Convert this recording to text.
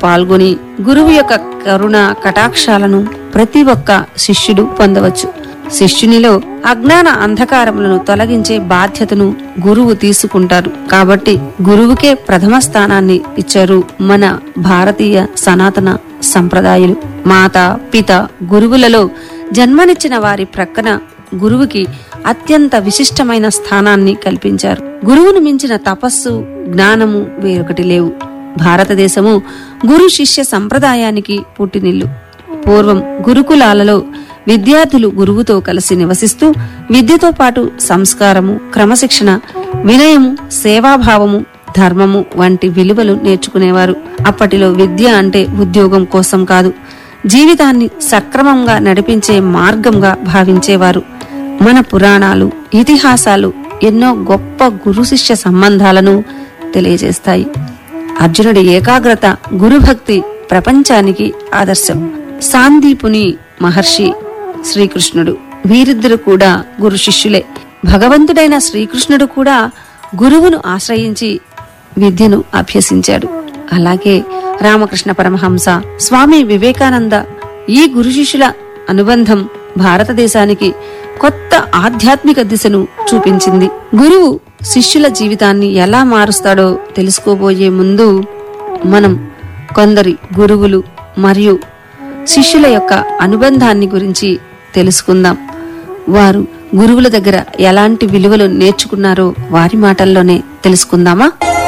పాల్గొని గురువు యొక్క కరుణ కటాక్షాలను ప్రతి ఒక్క శిష్యుడు పొందవచ్చు శిష్యునిలో అజ్ఞాన అంధకారములను తొలగించే బాధ్యతను గురువు తీసుకుంటారు కాబట్టి గురువుకే ప్రథమ స్థానాన్ని ఇచ్చారు మన భారతీయ సనాతన సంప్రదాయాలు మాత పిత గురువులలో జన్మనిచ్చిన వారి ప్రక్కన గురువుకి అత్యంత విశిష్టమైన స్థానాన్ని కల్పించారు గురువును మించిన తపస్సు జ్ఞానము వేరొకటి లేవు భారతదేశము గురు శిష్య సంప్రదాయానికి పుట్టినిల్లు పూర్వం గురుకులాలలో విద్యార్థులు గురువుతో కలిసి నివసిస్తూ విద్యతో పాటు సంస్కారము క్రమశిక్షణ వినయము సేవాభావము ధర్మము వంటి విలువలు నేర్చుకునేవారు అప్పటిలో విద్య అంటే ఉద్యోగం కోసం కాదు జీవితాన్ని సక్రమంగా నడిపించే మార్గంగా భావించేవారు మన పురాణాలు ఇతిహాసాలు ఎన్నో గొప్ప గురు శిష్య సంబంధాలను తెలియజేస్తాయి అర్జునుడి ఏకాగ్రత గురుభక్తి ప్రపంచానికి ఆదర్శం సాందీపుని మహర్షి శ్రీకృష్ణుడు వీరిద్దరు కూడా గురు శిష్యులే భగవంతుడైన శ్రీకృష్ణుడు కూడా గురువును ఆశ్రయించి విద్యను అభ్యసించాడు అలాగే రామకృష్ణ పరమహంస స్వామి వివేకానంద ఈ గురు శిష్యుల అనుబంధం భారతదేశానికి కొత్త ఆధ్యాత్మిక దిశను చూపించింది గురువు శిష్యుల జీవితాన్ని ఎలా మారుస్తాడో తెలుసుకోబోయే ముందు మనం కొందరి గురువులు మరియు శిష్యుల యొక్క అనుబంధాన్ని గురించి తెలుసుకుందాం వారు గురువుల దగ్గర ఎలాంటి విలువలు నేర్చుకున్నారో వారి మాటల్లోనే తెలుసుకుందామా